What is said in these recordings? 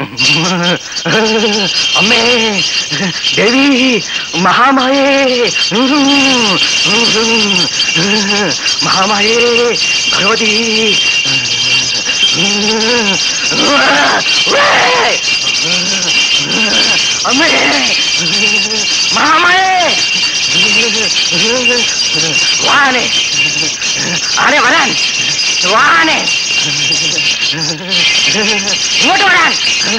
അമ്മേ ദേവി മഹാമായേ മഹാമായേ ഭഗവതി അമ്മേ മഹാമായേ വാനെ ആനെ വരാൻ വാനെ ഇങ്ങോട്ട് വരാൻ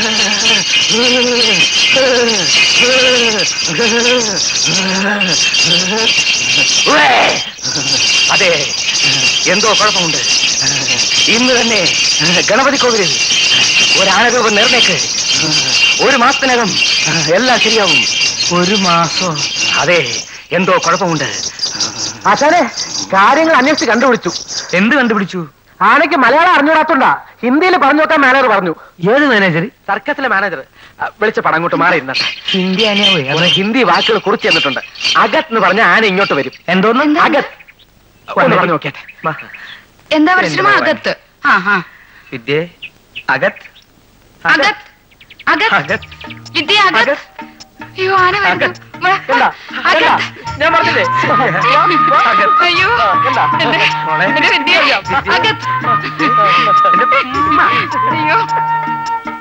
ഉവ്വേ. അതെ എന്തോ കുഴപ്പമുണ്ട് ഇന്ന് തന്നെ ഗണപതി കോവിലിൽ ഒരാനരൂപം നേർന്നേക്ക് ഒരു മാസത്തിനകം എല്ലാം ശരിയാവും ഒരു മാസം അതെ എന്തോ കുഴപ്പമുണ്ട് ആശാനെ കാര്യങ്ങൾ അന്വേഷിച്ച് കണ്ടുപിടിച്ചു എന്ത് കണ്ടുപിടിച്ചു ആനയ്ക്ക് മലയാളം അറിഞ്ഞൂടാത്തോണ്ടാ ഹിന്ദിയിൽ പറഞ്ഞു നോക്കാൻ മാനേജർ പറഞ്ഞു ഏത് മാനേജർ സർക്കസിലെ മാനേജർ വിളിച്ച പടം അങ്ങോട്ട് മാറി ഇരുന്നത് ഹിന്ദി ആനയാവേ കുറെ ഹിന്ദി വാക്കുകൾ കുറിച്ച് തന്നിട്ടുണ്ട് അഗത് എന്ന് പറഞ്ഞ ആന ഇങ്ങോട്ട് വരും എന്തോന്ന് അഗത് ഒന്ന് പറഞ്ഞു നോക്കിയാട്ടെ എന്താ പരിശ്രമം അകത്ത് ആ ആ വിദ്യേ അകത്ത് അകത്ത് അകത്ത് അകത്ത് വിദ്യ അകത്ത് അയ്യോ ആന വരുന്നു അകത്ത്. വാ, കണ്ടാ? അകത്ത്. കണ്ടാ? ഞാൻ പറഞ്ഞില്ലേ അകത്ത്. അയ്യോ കണ്ടാ? എന്റെ മോളെ. എന്റെ വിദ്യ വിദ്യ. അകത്ത് എന്റെ ഉമ്മ. അയ്യോ